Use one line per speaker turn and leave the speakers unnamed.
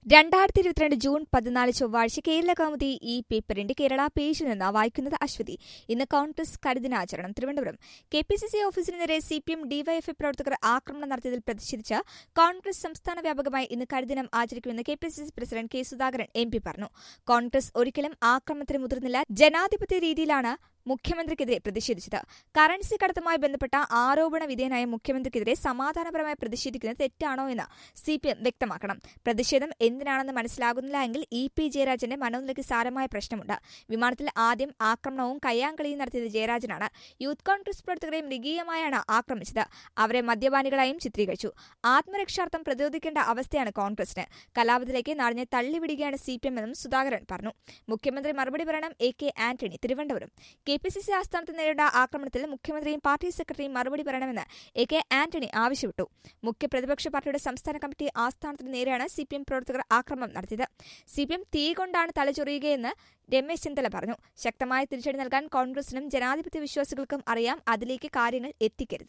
രണ്ടായിരത്തി ഇരുപത്തിരണ്ട് ജൂൺ പതിനാല് ചൊവ്വാഴ്ച കേരള കൗമുദി ഈ പേപ്പറിന്റെ കേരള പേജിൽ നിന്ന് വായിക്കുന്നത് അശ്വതി ഇന്ന് കോൺഗ്രസ് കരിദിനാചരണം Thiruvananthapuram K P C C ഓഫീസിന് നേരെ സി പി എം ഡിവൈഎഫ്ഐ പ്രവർത്തകർ ആക്രമണം നടത്തിയതിൽ പ്രതിഷേധിച്ച് കോൺഗ്രസ് സംസ്ഥാന വ്യാപകമായി ഇന്ന് കരിദിനം ആചരിക്കുമെന്ന് K P C C president K Sudhakaran M P പറഞ്ഞു കോൺഗ്രസ് ഒരിക്കലും ആക്രമണത്തിന് മുതിർന്നില്ല ജനാധിപത്യ രീതിയിലാണ് മുഖ്യമന്ത്രിക്കെതിരെ പ്രതിഷേധിച്ചത് കറൻസി കടത്തുമായി ബന്ധപ്പെട്ട ആരോപണ വിധേയനായ മുഖ്യമന്ത്രിക്കെതിരെ സമാധാനപരമായി പ്രതിഷേധിക്കുന്നത് തെറ്റാണോ എന്ന് സി പി എം വ്യക്തമാക്കണം പ്രതിഷേധം എന്തിനാണെന്ന് മനസ്സിലാകുന്നില്ല എങ്കിൽ ഇ പി ജയരാജന്റെ മനോനിലയ്ക്ക് സാരമായ പ്രശ്നമുണ്ട് വിമാനത്തിൽ ആദ്യം ആക്രമണവും കയ്യാങ്കളിയും നടത്തിയത് ജയരാജനാണ് യൂത്ത് കോൺഗ്രസ് പ്രവർത്തകരെ മൃഗീയമായാണ് ആക്രമിച്ചത് അവരെ മദ്യപാനികളായും ചിത്രീകരിച്ചു ആത്മരക്ഷാർത്ഥം പ്രതിരോധിക്കേണ്ട അവസ്ഥയാണ് കോൺഗ്രസിന് കലാപത്തിലേക്ക് നാടിനെ തള്ളിവിടുകയാണ് സി പി എം എന്നും സുധാകരൻ പറഞ്ഞു മുഖ്യമന്ത്രി മറുപടി പറയണം A K Antony Thiruvananthapuram K P C C ആസ്ഥാനത്ത് നേരിട്ട ആക്രമണത്തിൽ മുഖ്യമന്ത്രിയും പാർട്ടി സെക്രട്ടറിയും മറുപടി പറയണമെന്ന് എ കെ ആന്റണി ആവശ്യപ്പെട്ടു മുഖ്യ പ്രതിപക്ഷ പാർട്ടിയുടെ സംസ്ഥാന കമ്മിറ്റി ആസ്ഥാനത്തിന് നേരെയാണ് സി പി എം പ്രവർത്തകർ ആക്രമണം നടത്തിയത് സി പി എം തീ കൊണ്ടാണ് തലചൊറിയുകയെന്ന് രമേശ് ചെന്നിത്തല പറഞ്ഞു ശക്തമായ തിരിച്ചടി നൽകാൻ കോൺഗ്രസിനും ജനാധിപത്യ വിശ്വാസികൾക്കും അറിയാം അതിലേക്ക് കാര്യങ്ങൾ എത്തിക്കരുത്